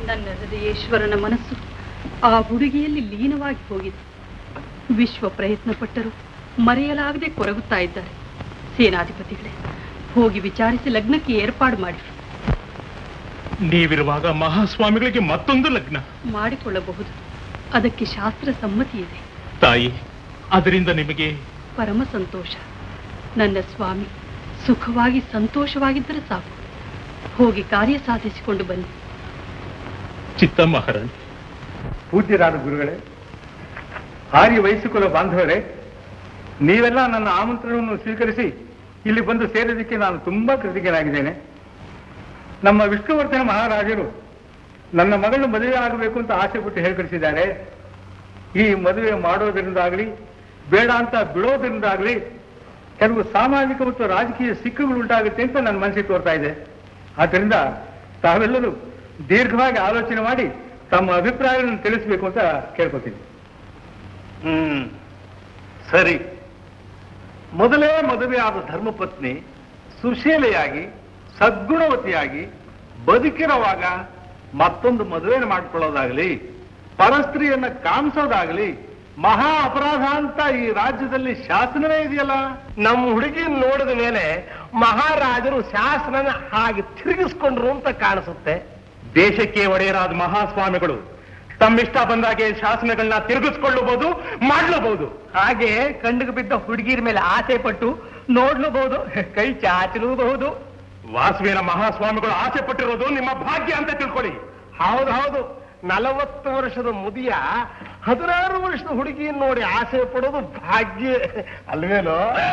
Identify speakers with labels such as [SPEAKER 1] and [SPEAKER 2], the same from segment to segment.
[SPEAKER 1] ನನ್ನ ಹೃದಯೇಶ್ವರನ ಮನಸ್ಸು ಆ ಹುಡುಗಿಯಲ್ಲಿ ಲೀನವಾಗಿ ಹೋಗಿದೆ ವಿಶ್ವ ಪ್ರಯತ್ನ ಪಟ್ಟರು ಮರೆಯಲಾಗದೆ ಕೊರಗುತ್ತಾ ಇದ್ದಾರೆ ಸೇನಾಧಿಪತಿಗಳೇ ಹೋಗಿ ವಿಚಾರಿಸಿ ಲಗ್ನಕ್ಕೆ ಏರ್ಪಾಡು ಮಾಡಿ
[SPEAKER 2] ನೀವಿರುವಾಗ ಮಹಾಸ್ವಾಮಿಗಳಿಗೆ ಮತ್ತೊಂದು ಲಗ್ನ
[SPEAKER 1] ಮಾಡಿಕೊಳ್ಳಬಹುದು ಅದಕ್ಕೆ ಶಾಸ್ತ್ರ ಸಮ್ಮತಿ ಇದೆ
[SPEAKER 2] ತಾಯಿ ಅದರಿಂದ ನಿಮಗೆ
[SPEAKER 1] ಪರಮ ಸಂತೋಷ ನನ್ನ ಸ್ವಾಮಿ ಸುಖವಾಗಿ ಸಂತೋಷವಾಗಿದ್ದರೆ ಸಾಕು ಹೋಗಿ ಕಾರ್ಯ ಸಾಧಿಸಿಕೊಂಡು ಬನ್ನಿ
[SPEAKER 2] ಚಿತ್ತ ಮಹಾರಾಣಿ
[SPEAKER 3] ಪೂಜ್ಯರಾದ ಗುರುಗಳೇ ಆರ್ಯ ವಯಸ್ಸುಕುಲ ಬಾಂಧವರೇ ನೀವೆಲ್ಲ ನನ್ನ ಆಮಂತ್ರಣವನ್ನು ಸ್ವೀಕರಿಸಿ ಇಲ್ಲಿ ಬಂದು ಸೇರೋದಕ್ಕೆ ನಾನು ತುಂಬಾ ಕೃತಜ್ಞನಾಗಿದ್ದೇನೆ ನಮ್ಮ ವಿಷ್ಣುವರ್ಧನ ಮಹಾರಾಜರು ನನ್ನ ಮಗಳು ಮದುವೆ ಆಗಬೇಕು ಅಂತ ಆಸೆ ಪಟ್ಟು ಹೇಳ್ಕಳಿಸಿದ್ದಾರೆ ಈ ಮದುವೆ ಮಾಡೋದ್ರಿಂದಾಗ್ಲಿ ಬೇಡ ಅಂತ ಬಿಡೋದ್ರಿಂದಾಗ್ಲಿ ಕೆಲವು ಸಾಮಾಜಿಕ ಮತ್ತು ರಾಜಕೀಯ ಸಿಕ್ಕುಗಳು ಉಂಟಾಗುತ್ತೆ ಅಂತ ನನ್ನ ಮನಸ್ಸಿಗೆ ತೋರ್ತಾ ಇದೆ ಆದ್ದರಿಂದ ತಾವೆಲ್ಲರೂ ದೀರ್ಘವಾಗಿ ಆಲೋಚನೆ ಮಾಡಿ ತಮ್ಮ ಅಭಿಪ್ರಾಯಗಳನ್ನು ತಿಳಿಸಬೇಕು ಅಂತ ಕೇಳ್ಕೊತೀನಿ
[SPEAKER 4] ಹ್ಮ್ ಸರಿ ಮೊದಲೇ ಮದುವೆಯಾದ ಧರ್ಮಪತ್ನಿ ಸುಶೀಲೆಯಾಗಿ ಸದ್ಗುಣವತಿಯಾಗಿ ಬದುಕಿರುವಾಗ ಮತ್ತೊಂದು ಮದುವೆ ಮಾಡ್ಕೊಳ್ಳೋದಾಗ್ಲಿ ಪರಸ್ತ್ರೀಯನ್ನ ಕಾಮಿಸೋದಾಗ್ಲಿ ಮಹಾ ಅಪರಾಧ ಅಂತ ಈ ರಾಜ್ಯದಲ್ಲಿ ಶಾಸನವೇ ಇದೆಯಲ್ಲ
[SPEAKER 5] ನಮ್ಮ ಹುಡುಗಿ ನೋಡಿದ ಮೇಲೆ ಮಹಾರಾಜರು ಶಾಸನನ ಹಾಗೆ ತಿರುಗಿಸ್ಕೊಂಡ್ರು ಅಂತ ಕಾಣಿಸುತ್ತೆ
[SPEAKER 2] ದೇಶಕ್ಕೆ ಒಡೆಯರಾದ ಮಹಾಸ್ವಾಮಿಗಳು ತಮ್ಮಿಷ್ಟ ಬಂದಾಗೆ ಶಾಸನಗಳನ್ನ ತಿರುಗಿಸ್ಕೊಳ್ಳಬಹುದು ಮಾಡಲಬಹುದು
[SPEAKER 5] ಹಾಗೆ ಕಣ್ಣಿಗೆ ಬಿದ್ದ ಹುಡುಗಿರ ಮೇಲೆ ಆಸೆ ಪಟ್ಟು ನೋಡ್ಲೂಬಹುದು ಕೈ ಚಾಚಲೂಬಹುದು
[SPEAKER 2] ವಾಸುವಿನ ಮಹಾಸ್ವಾಮಿಗಳು ಆಸೆ ಪಟ್ಟಿರೋದು ನಿಮ್ಮ ಭಾಗ್ಯ ಅಂತ ತಿಳ್ಕೊಳ್ಳಿ
[SPEAKER 5] ಹೌದು ಹೌದು ನಲವತ್ತು ವರ್ಷದ ಮುದಿಯ ಹದಿನಾರು ವರ್ಷದ ಹುಡುಗಿಯನ್ನು ನೋಡಿ ಆಸೆ ಪಡೋದು ಭಾಗ್ಯ ಅಲ್ವೇನೋ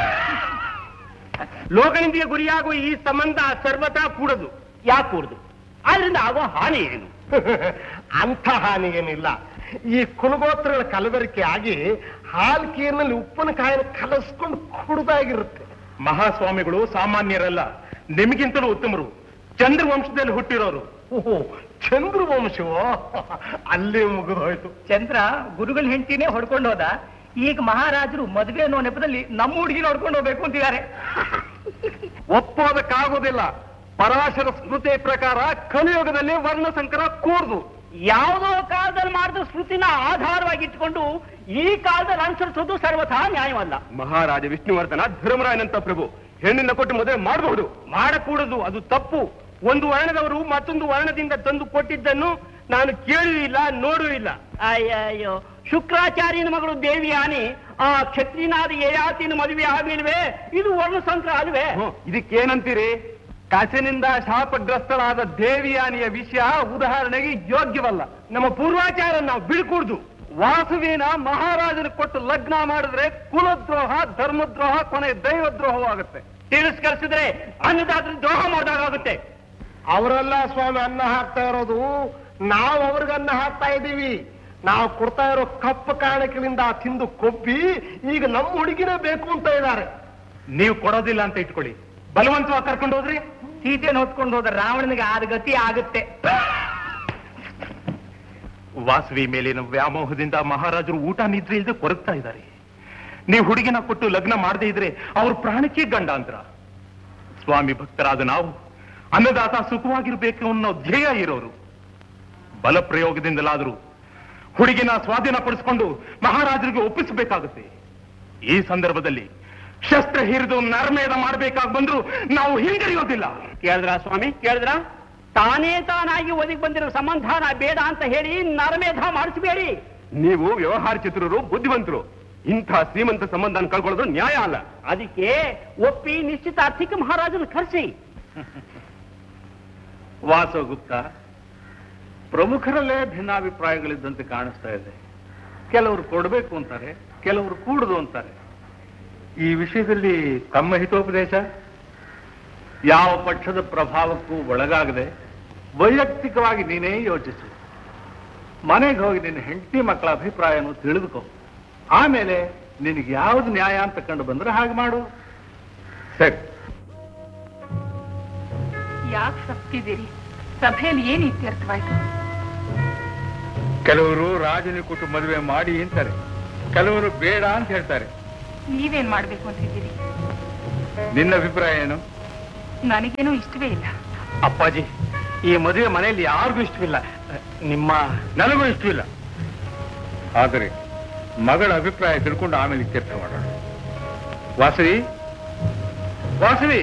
[SPEAKER 5] ಲೋಕನಿಂದಿಗೆ ಗುರಿಯಾಗುವ ಈ ಸಂಬಂಧ ಸರ್ವತಾ ಕೂಡದು ಯಾಕೆ ಕೂಡದು ಆದ್ರಿಂದ ಆಗೋ ಹಾನಿ ಏನು ಅಂಥ ಹಾನಿ ಏನಿಲ್ಲ ಈ ಕುಲಗೋತ್ರಗಳ ಕಲಬೆರಕೆ ಆಗಿ ಹಾಲ್ಕೀರ್ನಲ್ಲಿ ಉಪ್ಪಿನಕಾಯಿನ ಕಲಸ್ಕೊಂಡು ಕುಡ್ದಾಗಿರುತ್ತೆ
[SPEAKER 2] ಮಹಾಸ್ವಾಮಿಗಳು ಸಾಮಾನ್ಯರಲ್ಲ ನಿಮಗಿಂತಲೂ ಉತ್ತಮರು ಚಂದ್ರವಂಶದಲ್ಲಿ ಹುಟ್ಟಿರೋರು
[SPEAKER 5] ಓಹೋ ಚಂದ್ರವಂಶವೋ ಅಲ್ಲೇ ಮುಗಿದೋಯ್ತು
[SPEAKER 6] ಚಂದ್ರ ಗುರುಗಳ ಹೆಂಡತಿನೇ ಹೊಡ್ಕೊಂಡು ಹೋದ ಈಗ ಮಹಾರಾಜರು ಮದುವೆ ಅನ್ನೋ ನೆಪದಲ್ಲಿ ನಮ್ಮ ಹುಡುಗಿ ನೋಡ್ಕೊಂಡು ಹೋಗ್ಬೇಕು ಅಂತಿದ್ದಾರೆ
[SPEAKER 5] ಒಪ್ಪೋದಕ್ಕಾಗೋದಿಲ್ಲ ಪರಾಶರ ಸ್ಮೃತಿ ಪ್ರಕಾರ ಕಲಿಯುಗದಲ್ಲಿ ವರ್ಣ ಸಂಕರ ಕೂರ್ದು
[SPEAKER 6] ಯಾವುದೋ ಕಾಲದಲ್ಲಿ ಮಾಡಿದ ಸ್ಮೃತಿನ ಆಧಾರವಾಗಿ ಇಟ್ಕೊಂಡು ಈ ಕಾಲದಲ್ಲಿ ಅನುಸರಿಸೋದು ಸರ್ವಥಾ ನ್ಯಾಯವಲ್ಲ
[SPEAKER 5] ಮಹಾರಾಜ ವಿಷ್ಣುವರ್ಧನ ಧರ್ಮರಾಯನಂತ ಪ್ರಭು ಹೆಣ್ಣಿನ ಕೊಟ್ಟು ಮದುವೆ ಮಾಡಬಹುದು ಮಾಡಕೂಡದು ಅದು ತಪ್ಪು ಒಂದು ವರ್ಣದವರು ಮತ್ತೊಂದು ವರ್ಣದಿಂದ ತಂದು ಕೊಟ್ಟಿದ್ದನ್ನು ನಾನು ಕೇಳೂ ಇಲ್ಲ ನೋಡೂ ಇಲ್ಲ
[SPEAKER 6] ಅಯ್ಯಯ್ಯೋ ಶುಕ್ರಾಚಾರ್ಯನ ಮಗಳು ದೇವಿ ಆನಿ ಆ ಕ್ಷತ್ರಿನಾದ ಯಯಾತಿನ ಮದುವೆ ಆಗ್ಲಿಲ್ವೇ ಇದು ವರ್ಣ ಸಂಕ್ರ ಅಲ್ವೇ
[SPEAKER 5] ಇದಕ್ಕೇನಂತೀರಿ ಕಸಿನಿಂದ ಶಾಪಗ್ರಸ್ತಳಾದ ದೇವಿಯಾನಿಯ ವಿಷಯ ಉದಾಹರಣೆಗೆ ಯೋಗ್ಯವಲ್ಲ ನಮ್ಮ ಪೂರ್ವಾಚಾರ ನಾವು ಬಿಡ್ಕೂಡ್ದು ವಾಸುವಿನ ಮಹಾರಾಜನ ಕೊಟ್ಟು ಲಗ್ನ ಮಾಡಿದ್ರೆ ಕುಲದ್ರೋಹ ಧರ್ಮದ್ರೋಹ ಕೊನೆ ದೈವದ್ರೋಹವಾಗುತ್ತೆ
[SPEAKER 6] ತಿರಸ್ಕರಿಸಿದ್ರೆ ಅನ್ನದಾತ್ರ ದ್ರೋಹ ಮಾಡಿದಾಗುತ್ತೆ
[SPEAKER 5] ಅವರೆಲ್ಲ ಸ್ವಾಮಿ ಅನ್ನ ಹಾಕ್ತಾ ಇರೋದು ನಾವು ಅವ್ರಿಗೆ ಅನ್ನ ಹಾಕ್ತಾ ಇದ್ದೀವಿ ನಾವು ಕೊಡ್ತಾ ಇರೋ ಕಪ್ಪು ಕಾರಣಗಳಿಂದ ತಿಂದು ಕೊಬ್ಬಿ ಈಗ ನಮ್ಮ ಹುಡುಗಿನೇ ಬೇಕು ಅಂತ ಇದ್ದಾರೆ
[SPEAKER 2] ನೀವು ಕೊಡೋದಿಲ್ಲ ಅಂತ ಇಟ್ಕೊಳ್ಳಿ ಬಲವಂತವಾಗಿ ಕರ್ಕೊಂಡು ಹೋದ್ರಿ
[SPEAKER 6] ಸೀತೆಯನ್ನು ಹೊತ್ಕೊಂಡು ಹೋದ ರಾವಣನಿಗೆ ಆದ ಗತಿ ಆಗುತ್ತೆ
[SPEAKER 2] ವಾಸವಿ ಮೇಲಿನ ವ್ಯಾಮೋಹದಿಂದ ಮಹಾರಾಜರು ಊಟ ನಿದ್ರೆ ಇಲ್ಲದೆ ಕೊರಗ್ತಾ ಇದ್ದಾರೆ ನೀವು ಹುಡುಗಿನ ಕೊಟ್ಟು ಲಗ್ನ ಮಾಡದೇ ಇದ್ರೆ ಅವ್ರ ಪ್ರಾಣಕ್ಕೆ ಗಂಡಾಂತರ ಸ್ವಾಮಿ ಭಕ್ತರಾದ ನಾವು ಅನ್ನದಾತ ಸುಖವಾಗಿರ್ಬೇಕು ಅನ್ನೋ ಧ್ಯೇಯ ಇರೋರು ಬಲ ಪ್ರಯೋಗದಿಂದಲಾದರೂ ಹುಡುಗಿನ ಸ್ವಾಧೀನ ಪಡಿಸಿಕೊಂಡು ಮಹಾರಾಜರಿಗೆ ಒಪ್ಪಿಸಬೇಕಾಗುತ್ತೆ ಈ ಸಂದರ್ಭದಲ್ಲಿ ಶಸ್ತ್ರ ಹಿರಿದು ನರಮೇಧ ಮಾಡಬೇಕಾಗಿ ಬಂದ್ರು ನಾವು ಹಿಂಜರಿಯೋದಿಲ್ಲ
[SPEAKER 6] ಕೇಳಿದ್ರ ಸ್ವಾಮಿ ಕೇಳಿದ್ರ ತಾನೇ ತಾನಾಗಿ ಒದಗಿ ಬಂದಿರೋ ಸಂಬಂಧನ ಬೇಡ ಅಂತ ಹೇಳಿ ನರಮೇಧ ಮಾಡಿಸಬೇಡಿ
[SPEAKER 5] ನೀವು ವ್ಯವಹಾರ ಚಿತ್ರರು ಬುದ್ಧಿವಂತರು ಇಂಥ ಶ್ರೀಮಂತ ಸಂಬಂಧ ಕಳ್ಕೊಳ್ಳೋದು ನ್ಯಾಯ ಅಲ್ಲ
[SPEAKER 6] ಅದಕ್ಕೆ ಒಪ್ಪಿ ನಿಶ್ಚಿತಾರ್ಥಿಕ ಮಹಾರಾಜನ ಕರೆಸಿ
[SPEAKER 4] ವಾಸಗುಪ್ತ ಪ್ರಮುಖರಲ್ಲೇ ಭಿನ್ನಾಭಿಪ್ರಾಯಗಳಿದ್ದಂತೆ ಕಾಣಿಸ್ತಾ ಇದೆ ಕೆಲವರು ಕೊಡಬೇಕು ಅಂತಾರೆ ಕೆಲವರು ಕೂಡುದು ಅಂತಾರೆ
[SPEAKER 3] ಈ ವಿಷಯದಲ್ಲಿ ತಮ್ಮ ಹಿತೋಪದೇಶ
[SPEAKER 4] ಯಾವ ಪಕ್ಷದ ಪ್ರಭಾವಕ್ಕೂ ಒಳಗಾಗದೆ ವೈಯಕ್ತಿಕವಾಗಿ ನೀನೇ ಯೋಚಿಸು ಮನೆಗೆ ಹೋಗಿ ನಿನ್ನ ಹೆಂಡತಿ ಮಕ್ಕಳ ಅಭಿಪ್ರಾಯವನ್ನು ತಿಳಿದುಕೋ ಆಮೇಲೆ ನಿನಗೆ ಯಾವ್ದು ನ್ಯಾಯ ಅಂತ ಕಂಡು ಬಂದ್ರೆ ಹಾಗೆ ಮಾಡು
[SPEAKER 3] ಸರಿ
[SPEAKER 1] ಯಾಕೆ ಸಪ್ತಿದ್ದೀರಿ ಸಭೆಯಲ್ಲಿ ಏನು ಇತ್ಯರ್ಥವಾಯ್ತು
[SPEAKER 3] ಕೆಲವರು ರಾಜನ ಕೊಟ್ಟು ಮದುವೆ ಮಾಡಿ ಅಂತಾರೆ ಕೆಲವರು ಬೇಡ ಅಂತ ಹೇಳ್ತಾರೆ
[SPEAKER 1] ನೀವೇನ್ ಮಾಡ್ಬೇಕು ಅಂತಿದ್ದೀರಿ
[SPEAKER 3] ನಿನ್ನ ಅಭಿಪ್ರಾಯ ಏನು
[SPEAKER 1] ನನಗೇನೂ ಇಷ್ಟವೇ ಇಲ್ಲ
[SPEAKER 5] ಅಪ್ಪಾಜಿ ಈ ಮದುವೆ ಮನೆಯಲ್ಲಿ ಯಾರಿಗೂ ಇಷ್ಟವಿಲ್ಲ ನಿಮ್ಮ
[SPEAKER 3] ನನಗೂ ಇಷ್ಟವಿಲ್ಲ ಆದರೆ ಮಗಳ ಅಭಿಪ್ರಾಯ ತಿಳ್ಕೊಂಡು ಆಮೇಲೆ ಇತ್ಯರ್ಥ ಮಾಡೋಣ ವಾಸವಿ ವಾಸವಿ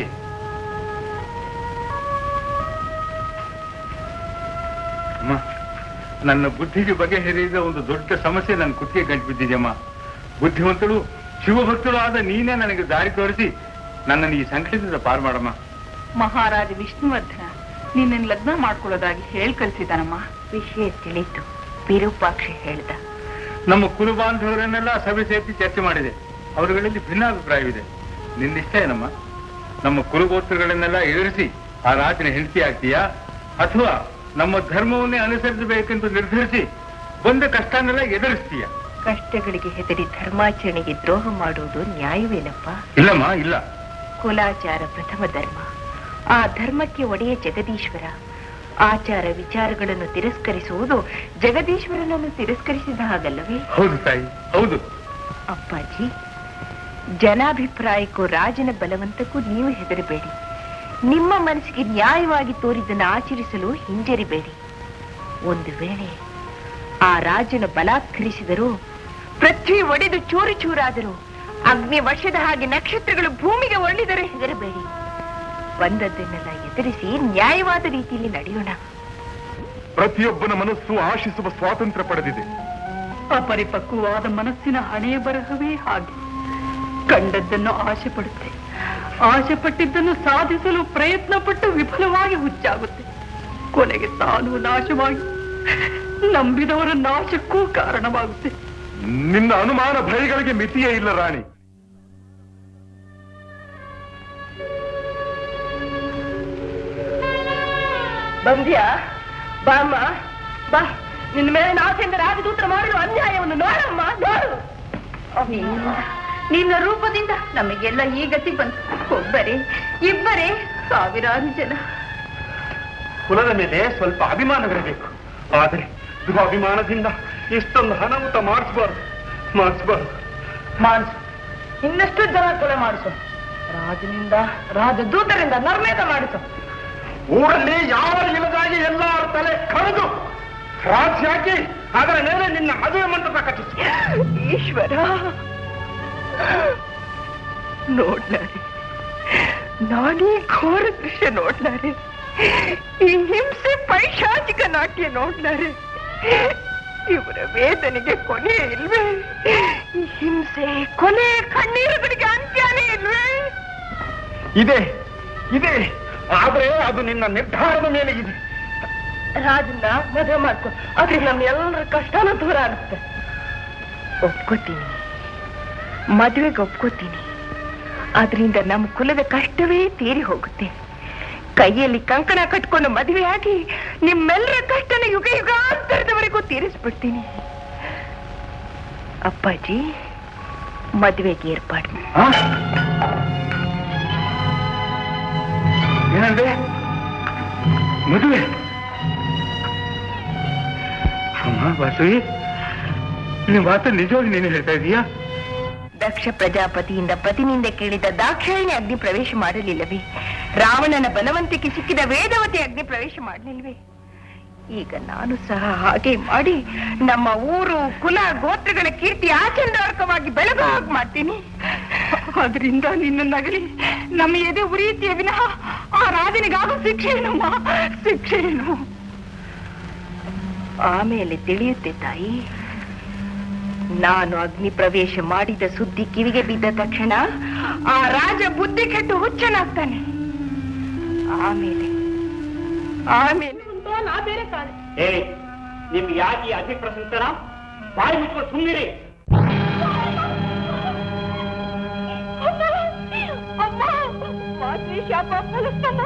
[SPEAKER 3] ಅಮ್ಮ ನನ್ನ ಬುದ್ಧಿಗೆ ಬಗೆಹರಿದ ಒಂದು ದೊಡ್ಡ ಸಮಸ್ಯೆ ನನ್ನ ಕುತ್ತಿಗೆ ಗಂಟು ಬಿದ್ದಿದೆಯಮ್ಮ ಬುದ್ಧಿವಂತಳು ಶಿವಭಕ್ತಳು ಆದ ನೀನೇ ನನಗೆ ದಾರಿ ತೋರಿಸಿ ನನ್ನನ್ನು ಈ ಸಂಕಟದಿಂದ ಪಾರು ಮಾಡಮ್ಮ
[SPEAKER 7] ಮಹಾರಾಜ ವಿಷ್ಣುವರ್ಧನ ನಿನ್ನನ್ನು ಲಗ್ನ ಮಾಡ್ಕೊಳ್ಳೋದಾಗಿ ಹೇಳ್ ಕಳ್ಸಿದಾನಮ್ಮ ವಿಷಯ ತಿಳಿತು ವಿರೂಪಾಕ್ಷಿ ಹೇಳ್ದ
[SPEAKER 3] ನಮ್ಮ ಕುಲು ಬಾಂಧವರನ್ನೆಲ್ಲ ಸಭೆ ಸೇರಿಸಿ ಚರ್ಚೆ ಮಾಡಿದೆ ಅವರುಗಳಲ್ಲಿ ಭಿನ್ನಾಭಿಪ್ರಾಯವಿದೆ ನಿನ್ನಿಷ್ಟ ಏನಮ್ಮ ನಮ್ಮ ಕುಲಗೋತ್ರಗಳನ್ನೆಲ್ಲ ಎದುರಿಸಿ ಆ ರಾಜನ ಹೆಂಡತಿ ಆಗ್ತೀಯಾ ಅಥವಾ ನಮ್ಮ ಧರ್ಮವನ್ನೇ ಅನುಸರಿಸಬೇಕೆಂದು ನಿರ್ಧರಿಸಿ ಬಂದ ಕಷ್ಟನೆಲ್ಲ ಎದುರಿಸ್ತೀಯ
[SPEAKER 7] ಕಷ್ಟಗಳಿಗೆ ಹೆದರಿ ಧರ್ಮಾಚರಣೆಗೆ ದ್ರೋಹ ಮಾಡುವುದು ನ್ಯಾಯವೇನಪ್ಪ
[SPEAKER 3] ಇಲ್ಲಮ್ಮ ಇಲ್ಲ
[SPEAKER 7] ಕುಲಾಚಾರ ಪ್ರಥಮ ಧರ್ಮ ಆ ಧರ್ಮಕ್ಕೆ ಒಡೆಯ ಜಗದೀಶ್ವರ ಆಚಾರ ವಿಚಾರಗಳನ್ನು ತಿರಸ್ಕರಿಸುವುದು ಜಗದೀಶ್ವರನನ್ನು ತಿರಸ್ಕರಿಸಿದ ಹಾಗಲ್ಲವೇ
[SPEAKER 3] ಹೌದು ತಾಯಿ ಹೌದು
[SPEAKER 7] ಅಪ್ಪಾಜಿ ಜನಾಭಿಪ್ರಾಯಕ್ಕೂ ರಾಜನ ಬಲವಂತಕ್ಕೂ ನೀವು ಹೆದರಬೇಡಿ ನಿಮ್ಮ ಮನಸ್ಸಿಗೆ ನ್ಯಾಯವಾಗಿ ತೋರಿದ್ದನ್ನು ಆಚರಿಸಲು ಹಿಂಜರಿಬೇಡಿ ಒಂದು ವೇಳೆ ಆ ರಾಜನ ಬಲಾತ್ಕರಿಸಿದರೂ ಪೃಥ್ವಿ ಒಡೆದು ಚೂರು ಚೂರಾದರೂ ಅಗ್ನಿ ವರ್ಷದ ಹಾಗೆ ನಕ್ಷತ್ರಗಳು ಭೂಮಿಗೆ ಒಳ್ಳಿದರೆ ಹೆದರಬೇಡಿ ಬಂದದ್ದನ್ನೆಲ್ಲ ಎದುರಿಸಿ ನ್ಯಾಯವಾದ ರೀತಿಯಲ್ಲಿ ನಡೆಯೋಣ
[SPEAKER 2] ಪ್ರತಿಯೊಬ್ಬನ ಮನಸ್ಸು ಆಶಿಸುವ ಸ್ವಾತಂತ್ರ್ಯ ಪಡೆದಿದೆ
[SPEAKER 1] ಅಪರಿಪಕ್ವವಾದ ಮನಸ್ಸಿನ ಹಣೆಯ ಬರಹವೇ ಹಾಗೆ ಕಂಡದ್ದನ್ನು ಆಸೆ ಪಡುತ್ತೆ ಆಸೆ ಪಟ್ಟಿದ್ದನ್ನು ಸಾಧಿಸಲು ಪ್ರಯತ್ನ ಪಟ್ಟು ವಿಫಲವಾಗಿ ಹುಚ್ಚಾಗುತ್ತೆ ಕೊನೆಗೆ ತಾನು ನಾಶವಾಗಿ ನಂಬಿದವರ ನಾಶಕ್ಕೂ ಕಾರಣವಾಗುತ್ತೆ
[SPEAKER 2] ನಿನ್ನ ಅನುಮಾನ ಭಯಗಳಿಗೆ ಮಿತಿಯೇ ಇಲ್ಲ ರಾಣಿ
[SPEAKER 7] ಬಂದ್ಯಾ ಬಾಮ್ಮ ಬಾ ನಿನ್ನ ಮೇಲೆ ನಾಸೆಯಿಂದ ರಾಜದೂತರ ಮಾಡಿರುವ ಅನ್ಯಾಯವನ್ನು ನೋಡಮ್ಮ ನೋಡು ನಿನ್ನ ರೂಪದಿಂದ ನಮಗೆಲ್ಲ ಈ ಗತಿ ಬಂತು ಒಬ್ಬರೇ ಇಬ್ಬರೇ ಸಾವಿರಾರು ಜನ
[SPEAKER 5] ಕುಲದ ಮೇಲೆ ಸ್ವಲ್ಪ ಅಭಿಮಾನವಿರಬೇಕು ಆದರೆ ದುರಭಿಮಾನದಿಂದ ಇಷ್ಟೊಂದು ಹಣವುತ ಮಾಡಿಸಬಾರ್ದು ಮಾಡಿಸಬಾರ್ದು
[SPEAKER 7] ಮಾಡಿಸು ಇನ್ನಷ್ಟು ಜನ ಕೊಲೆ ಮಾಡಿಸು ರಾಜನಿಂದ ರಾಜದೂತರಿಂದ ನರ್ಮೇದ ಮಾಡಿಸು
[SPEAKER 5] ಊರಲ್ಲಿ ಯಾವ ಇಲ್ಲದಾಗಿ ಎಲ್ಲರ ತಲೆ ಕಳೆದು ರಾಜಿ ಹಾಕಿ ಅದರ ಮೇಲೆ ನಿನ್ನ ಮದುವೆ ಮಂಟಪ ಕಟ್ಟಿಸು
[SPEAKER 7] ಈಶ್ವರ ನೋಡ್ಲಾರೆ ನಾನೀ ಘೋರ ದೃಶ್ಯ ನೋಡ್ಲಾರೆ ಈ ಹಿಂಸೆ ಪೈಶಾಚಿಕ ನಾಟ್ಯ ನೋಡ್ಲಾರೆ ಇವರ ವೇದನೆಗೆ ಕೊನೆ ಇಲ್ವೇ ಈ ಹಿಂಸೆ ಕೊನೆ ಕಣ್ಣೀರುಗಳಿಗೆ ಅಂತ್ಯನೇ ಇಲ್ವೇ
[SPEAKER 5] ಇದೆ ಇದೆ ಆದರೆ ಅದು ನಿನ್ನ ನಿರ್ಧಾರದ ಮೇಲೆ ಇದೆ
[SPEAKER 7] ರಾಜನ್ನ ಮದುವೆ ಮಾಡ್ಕೊ ಆದ್ರೆ ನಮ್ಮೆಲ್ಲರ ಕಷ್ಟನೂ ದೂರ ಆಗುತ್ತೆ ಒಪ್ಕೋತೀನಿ ಮದುವೆಗೆ ಒಪ್ಕೋತೀನಿ ಆದ್ರಿಂದ ನಮ್ಮ ಕುಲದ ಕಷ್ಟವೇ ತೀರಿ ಹೋಗುತ್ತೆ ಕೈಯಲ್ಲಿ ಕಂಕಣ ಕಟ್ಕೊಂಡು ಮದುವೆಯಾಗಿ ನಿಮ್ಮೆಲ್ಲರ ಕಷ್ಟನ ಯುಗ ಯುಗಾಂತರದವರೆಗೂ ತೀರಿಸ್ಬಿಡ್ತೀನಿ ಅಪ್ಪಾಜಿ ಮದುವೆಗೆ ಏರ್ಪಾಡು ಮಾಡಿ.
[SPEAKER 3] ಆ? ಏನಂದ್ರೆ ಮದುವೆ ಅಮ್ಮ ವಾಸವಿ ನಿಮ್ಮ ಮಾತು ನಿಜವಾಗಿ ನೀನು ಹೇಳ್ತಾ ಇದೀಯಾ
[SPEAKER 7] ದಕ್ಷ ಪ್ರಜಾಪತಿಯಿಂದ ಪತಿನಿಂದ ಕೇಳಿದ ದಾಕ್ಷಾಯಿಣಿ ಅಗ್ನಿ ಪ್ರವೇಶ ಮಾಡಲಿಲ್ಲವೇ ರಾವಣನ ಬಲವಂತಿಕೆ ಸಿಕ್ಕಿದ ವೇದವತಿ ಅಗ್ನಿ ಪ್ರವೇಶ ಮಾಡಲಿಲ್ವೇ ಈಗ ನಾನು ಸಹ ಹಾಗೆ ಮಾಡಿ ನಮ್ಮ ಊರು ಕುಲ ಗೋತ್ರಗಳ ಕೀರ್ತಿ ಆಚಂದಾರ್ಕವಾಗಿ ಬೆಳಗು ಹಾಗೆ ಮಾಡ್ತೀನಿ ಅದರಿಂದ ನಿನ್ನ ನಗಲಿ ನಮ್ಮ ಎದೆ ಉರಿಯುತ್ತೀಯ ವಿನಃ ಆ ರಾಜನಿಗಾಗೋ ಶಿಕ್ಷೆ ಏನಮ್ಮ ಶಿಕ್ಷೆ ಏನು ಆಮೇಲೆ ತಿಳಿಯುತ್ತೆ ತಾಯಿ ನಾನು ಅಗ್ನಿ ಪ್ರವೇಶ ಮಾಡಿದ ಸುದ್ದಿ ಕಿವಿಗೆ ಬಿದ್ದ ತಕ್ಷಣ ಆ ರಾಜ ಬುದ್ಧಿ ಕೆಟ್ಟು ಹುಚ್ಚನಾಗ್ತಾನೆ ಆಮೇಲೆ ಆಮೇಲೆ ನಾ ಬೇರೆ ಕಾಣೆ
[SPEAKER 6] ಏ ನಿಮ್ಗೆ ಯಾಕೆ ಈ ಅತಿ ಪ್ರಸಂತನ ಬಾಯಿ ಮುಚ್ಕೊಂಡು ಸುಮ್ಮನಿರಿ
[SPEAKER 7] ಅಮ್ಮ ಅಮ್ಮ ಮಾತೆ ಶಾಪ ಫಲಿಸ್ತಾನ